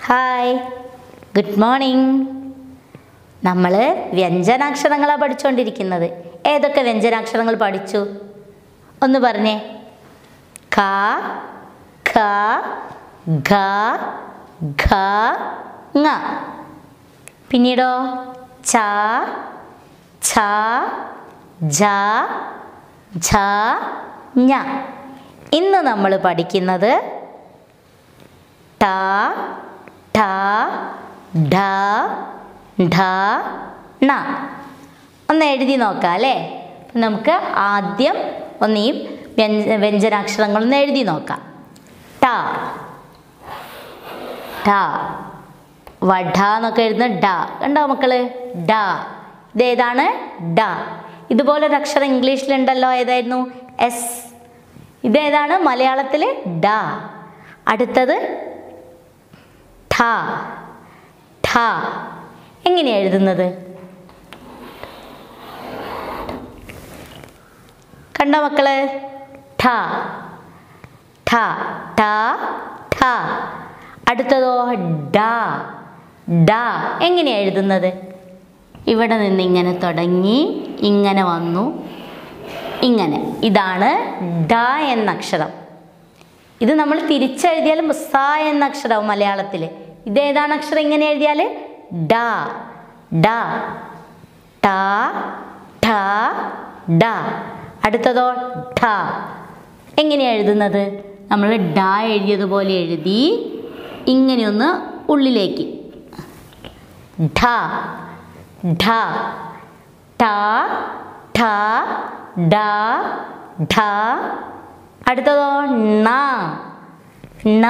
hi good morning നമ്മൾ വ്യഞ്ജനാക്ഷരങ്ങളാണ് പഠിച്ചുകൊണ്ടിരിക്കുന്നത് ഏതൊക്കെ വ്യഞ്ജനാക്ഷരങ്ങൾ പഠിച്ചു ഒന്ന് പറഞ്ഞേ ക ഖ ഘ ഘ ങ പിന്നീടോ ച ഛ ജ ഝ ഞ ഇന്ന് നമ്മൾ പഠിക്കുന്നത് ട ഠ ഡ ഢ ണ ഒന്ന് എഴുതി നോക്കാം അല്ലേ അപ്പം നമുക്ക് ആദ്യം ഒന്ന് ഈ വ്യഞ്ജ വ്യഞ്ജനാക്ഷരങ്ങളൊന്ന് എഴുതി നോക്കാം ട ട വഢ എന്നൊക്കെ എഴുതുന്ന ഡ കണ്ടോ മക്കള് ഡ ഇതേതാണ് ഡ ഇതുപോലൊരു അക്ഷരം ഇംഗ്ലീഷിലുണ്ടല്ലോ ഏതായിരുന്നു എസ് ഇതേതാണ് മലയാളത്തിൽ ഡ അടുത്തത് ഠ ഠ എങ്ങനെയാണ് എഴുതുന്നത് കണ്ടോ മക്കള് ഠ ഠ ഠ ഠ അടുത്തതോ ഡ ഡ എങ്ങനെയാണ് എഴുതുന്നത് ഇവിടെ നിന്ന് ഇങ്ങനെ തുടങ്ങി ഇങ്ങനെ വന്നു ഇങ്ങനെ ഇതാണ് ഡ എന്ന അക്ഷരം ഇത് നമ്മൾ തിരിച്ചെഴുതിയാലും സ എന്ന അക്ഷരവും മലയാളത്തിൽ ഇതേതാണ് അക്ഷരം ഇങ്ങനെ എഴുതിയാൽ ഡ ഡ ട ഠ ഡ അടുത്തതോ ഠ എങ്ങനെയാണ് എഴുതുന്നത് നമ്മൾ ഡ എഴുതിയതുപോലെ എഴുതി ഇങ്ങനെയൊന്ന് ഉള്ളിലേക്ക് ഠ ഠ ട ഠ ഡ ഠ അടുത്തതോ ണ ണ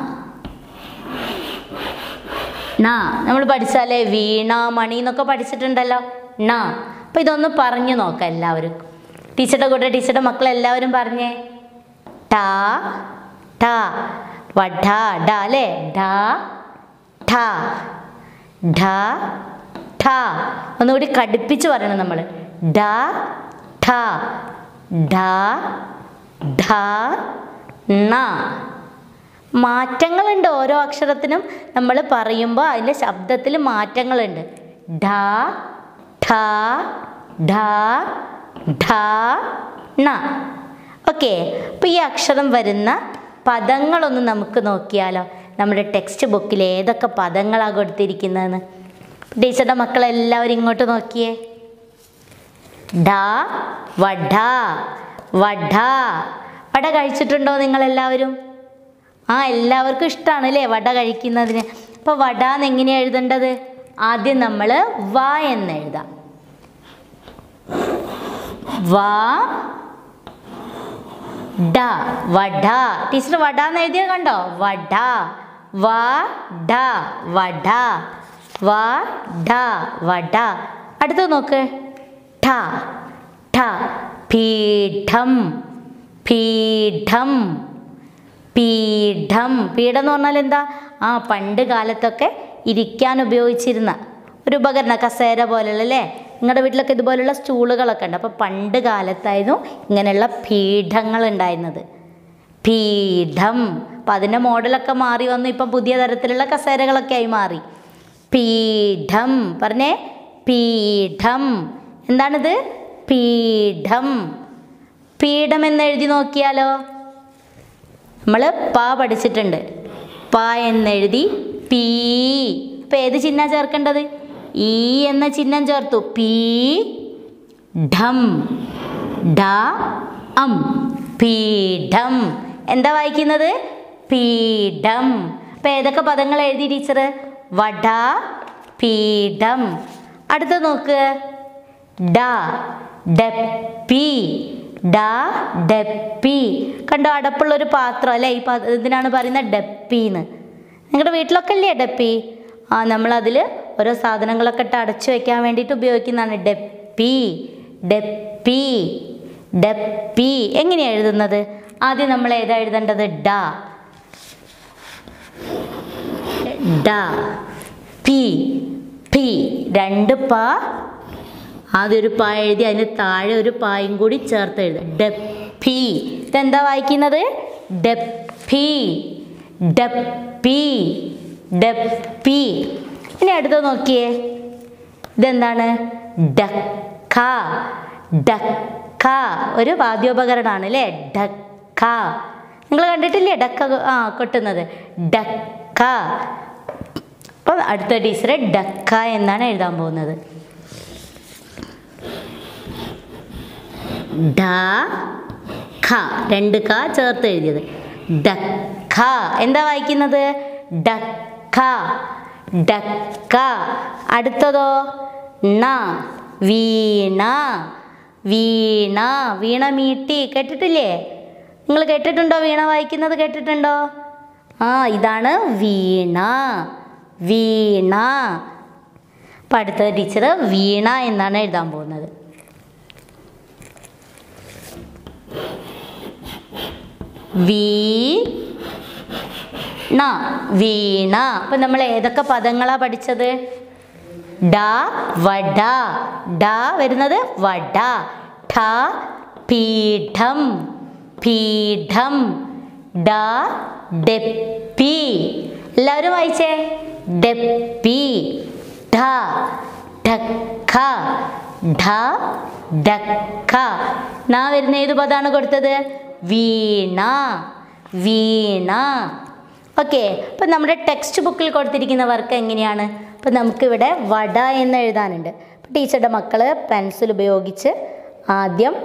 ണ നമ്മൾ പഠിച്ചാലേ വീണ മണി എന്നൊക്കെ പഠിച്ചിട്ടുണ്ടല്ലോ ണ അപ്പം ഇതൊന്ന് പറഞ്ഞു നോക്കാം എല്ലാവരും ടീച്ചറുടെ കൂടെ ടീച്ചറുടെ മക്കൾ എല്ലാവരും പറഞ്ഞേ ട ട വഢ ഡ അല്ലേ ഡ ഠ ഢ ഠ ഒന്നുകൂടി കടുപ്പിച്ച് പറയണം നമ്മൾ ഡ ഠ ഢ ഢ ണ മാറ്റങ്ങളുണ്ട് ഓരോ അക്ഷരത്തിനും നമ്മൾ പറയുമ്പോൾ അതിൻ്റെ ശബ്ദത്തിൽ മാറ്റങ്ങളുണ്ട് ഢ ഠ ഢ ഢ ണ ഓക്കെ അപ്പോൾ ഈ അക്ഷരം വരുന്ന പദങ്ങളൊന്ന് നമുക്ക് നോക്കിയാലോ നമ്മുടെ ടെക്സ്റ്റ് ബുക്കിൽ ഏതൊക്കെ പദങ്ങളാണ് കൊടുത്തിരിക്കുന്നതെന്ന് ടീച്ചറുടെ മക്കളെല്ലാവരും ഇങ്ങോട്ട് നോക്കിയേ ഡ വഢ വഢ വട കഴിച്ചിട്ടുണ്ടോ നിങ്ങളെല്ലാവരും ആ എല്ലാവർക്കും ഇഷ്ടമാണ് അല്ലേ വട കഴിക്കുന്നതിന് അപ്പോൾ വട എന്ന് എങ്ങനെയാണ് എഴുതേണ്ടത് ആദ്യം നമ്മൾ വ എന്ന് എഴുതാം വ ഡ വട ടീച്ചർ വട എന്ന് എഴുതിയത് കണ്ടോ വട വ ഡ വട വ ഡ വട അടുത്ത് നോക്ക് ഠ ഠ പീഠം പീഠം പീഠം പീഠം എന്ന് പറഞ്ഞാൽ എന്താ ആ പണ്ട് കാലത്തൊക്കെ ഇരിക്കാൻ ഉപയോഗിച്ചിരുന്ന ഒരു ഉപകരണം കസേര പോലുള്ള അല്ലേ നിങ്ങളുടെ വീട്ടിലൊക്കെ ഇതുപോലുള്ള സ്റ്റൂളുകളൊക്കെ ഉണ്ട് അപ്പോൾ പണ്ട് കാലത്തായിരുന്നു ഇങ്ങനെയുള്ള പീഠങ്ങൾ ഉണ്ടായിരുന്നത് പീഠം അപ്പം അതിൻ്റെ മോഡലൊക്കെ മാറി വന്നു ഇപ്പം പുതിയ തരത്തിലുള്ള കസേരകളൊക്കെ ആയി മാറി പീഠം പറഞ്ഞേ പീഠം എന്താണിത് പീഠം പീഠം എന്ന് എഴുതി നോക്കിയാലോ നമ്മൾ പ പഠിച്ചിട്ടുണ്ട് പ എന്നെഴുതി പീ ഇപ്പം ഏത് ചിഹ്നം ചേർക്കേണ്ടത് ഈ എന്ന ചിഹ്നം ചേർത്തു പീ ഢം ഡ അം പീഠം എന്താ വായിക്കുന്നത് പീഠം അപ്പം ഏതൊക്കെ പദങ്ങൾ എഴുതി ടീച്ചർ വട പീഠം അടുത്ത നോക്ക് ഡ ഡപ്പി ഡ ഡപ്പി കണ്ടോ അടപ്പുള്ള ഒരു പാത്രം അല്ലേ ഈ പാ ഇതിനാണ് പറയുന്നത് ഡപ്പിന്ന് നിങ്ങളുടെ വീട്ടിലൊക്കെ അല്ലേ ഡപ്പി ആ നമ്മളതിൽ ഓരോ സാധനങ്ങളൊക്കെ ഇട്ട് അടച്ചു വെക്കാൻ വേണ്ടിയിട്ട് ഉപയോഗിക്കുന്നതാണ് ഡപ്പി ഡപ്പി ഡപ്പി എങ്ങനെയാണ് എഴുതുന്നത് ആദ്യം നമ്മൾ ഏതാ എഴുതേണ്ടത് ഡ ഡ പി പി രണ്ട് പ ആദ്യം ഒരു പ എഴുതി അതിന് താഴെ ഒരു പായും കൂടി ചേർത്ത് എഴുതുക ഡപ്പി ഇതെന്താ വായിക്കുന്നത് ഡപ്പി ഡപ്പി ഡപ്പി ഇനി അടുത്ത നോക്കിയേ ഇതെന്താണ് ഡക്ക ഡക്ക ഒരു വാദ്യോപകരണമാണ് അല്ലേ ഡക്ക നിങ്ങൾ കണ്ടിട്ടില്ലേ ഡക്ക ആ കൊട്ടുന്നത് ഡക്ക അപ്പം അടുത്ത ടീച്ചറെ ഡക്ക എന്നാണ് എഴുതാൻ പോകുന്നത് ഡ ഖ രണ്ട് ക ചേർത്ത് എഴുതിയത് ഡക്ക എന്താ വായിക്കുന്നത് ഡക്ക ഡക്ക അടുത്തതോ ണ വീണ വീണ വീണ മീട്ടി കേട്ടിട്ടില്ലേ നിങ്ങൾ കേട്ടിട്ടുണ്ടോ വീണ വായിക്കുന്നത് കേട്ടിട്ടുണ്ടോ ആ ഇതാണ് വീണ വീണ അപ്പം അടുത്ത ടീച്ചർ വീണ എന്നാണ് എഴുതാൻ പോകുന്നത് വീണ വീണ അപ്പം നമ്മൾ ഏതൊക്കെ പദങ്ങളാ പഠിച്ചത് ഡ വട ഡ വരുന്നത് വട ഠ പീഠം പീഠം ഡ ഡെപ്പി എല്ലാവരും വായിച്ചേ ഡെപ്പി ഢ ഢക്ക ഢ ഡക്ക നാ വരുന്ന ഏത് പദമാണ് കൊടുത്തത് വീണ വീണ ഓക്കെ അപ്പം നമ്മുടെ ടെക്സ്റ്റ് ബുക്കിൽ കൊടുത്തിരിക്കുന്ന വർക്ക് എങ്ങനെയാണ് അപ്പം നമുക്കിവിടെ വട എന്ന് എഴുതാനുണ്ട് അപ്പം ടീച്ചറുടെ മക്കൾ പെൻസിൽ ഉപയോഗിച്ച് ആദ്യം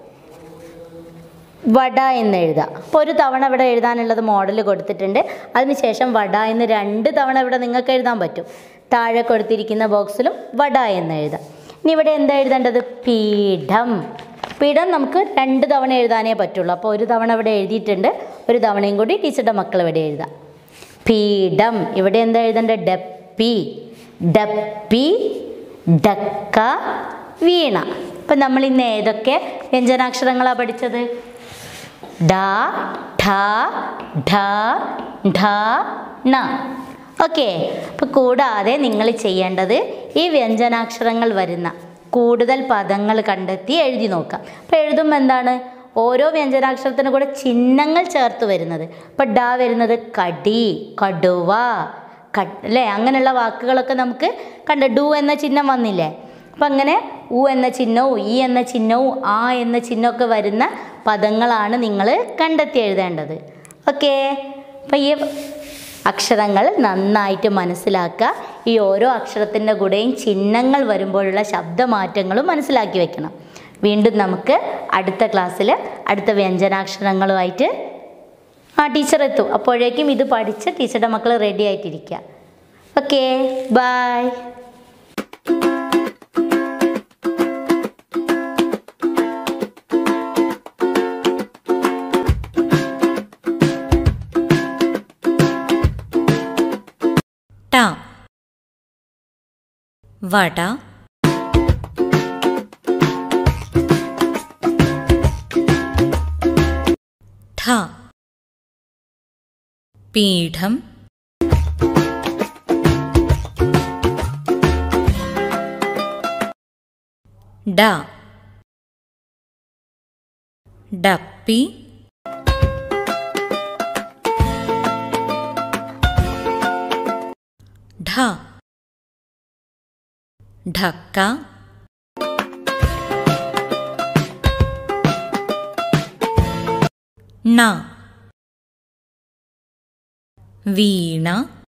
വട എന്ന് എഴുതുക അപ്പോൾ ഒരു തവണ ഇവിടെ എഴുതാനുള്ളത് മോഡൽ കൊടുത്തിട്ടുണ്ട് അതിനുശേഷം വട എന്ന് രണ്ട് തവണ ഇവിടെ നിങ്ങൾക്ക് എഴുതാൻ പറ്റും താഴെ കൊടുത്തിരിക്കുന്ന ബോക്സിലും വട എന്ന് എഴുതാം ഇനി ഇവിടെ എന്താ എഴുതേണ്ടത് പീഠം പീഠം നമുക്ക് രണ്ട് തവണ എഴുതാനേ പറ്റുള്ളൂ അപ്പോൾ ഒരു തവണ ഇവിടെ എഴുതിയിട്ടുണ്ട് ഒരു തവണയും കൂടി ടീച്ചറുടെ മക്കൾ ഇവിടെ എഴുതാം പീഠം ഇവിടെ എന്താ എഴുതേണ്ടത് ഡപ്പി ഡപ്പി ഡക്ക വീണ അപ്പം നമ്മൾ ഇന്ന് ഏതൊക്കെ വ്യഞ്ജനാക്ഷരങ്ങളാണ് പഠിച്ചത് ഡ ഠ ഢ ഢ ണ ഓക്കെ അപ്പോൾ കൂടാതെ നിങ്ങൾ ചെയ്യേണ്ടത് ഈ വ്യഞ്ജനാക്ഷരങ്ങൾ വരുന്ന കൂടുതൽ പദങ്ങൾ കണ്ടെത്തി എഴുതി നോക്കാം അപ്പോൾ എഴുതുമ്പോൾ എന്താണ് ഓരോ വ്യഞ്ജനാക്ഷരത്തിനും കൂടെ ചിഹ്നങ്ങൾ ചേർത്ത് വരുന്നത് ഇപ്പോൾ ഡ വരുന്നത് കടി കടുവ കട് അല്ലേ അങ്ങനെയുള്ള വാക്കുകളൊക്കെ നമുക്ക് കണ്ട ഡു എന്ന ചിഹ്നം വന്നില്ലേ അപ്പം അങ്ങനെ ഉ എന്ന ചിഹ്നവും ഈ എന്ന ചിഹ്നവും ആ എന്ന ചിഹ്നമൊക്കെ വരുന്ന പദങ്ങളാണ് നിങ്ങൾ കണ്ടെത്തി എഴുതേണ്ടത് ഓക്കെ അപ്പം ഈ അക്ഷരങ്ങൾ നന്നായിട്ട് മനസ്സിലാക്കുക ഈ ഓരോ അക്ഷരത്തിൻ്റെ കൂടെയും ചിഹ്നങ്ങൾ വരുമ്പോഴുള്ള ശബ്ദമാറ്റങ്ങളും മനസ്സിലാക്കി വെക്കണം വീണ്ടും നമുക്ക് അടുത്ത ക്ലാസ്സിൽ അടുത്ത വ്യഞ്ജനാക്ഷരങ്ങളുമായിട്ട് ആ ടീച്ചർ എത്തും അപ്പോഴേക്കും ഇത് പഠിച്ച് ടീച്ചറുടെ മക്കൾ റെഡി ആയിട്ടിരിക്കുക ഓക്കെ ബായ് ട വട ഠ പീഠം ഡ ഡപ്പി ढ ढक्का न वीणा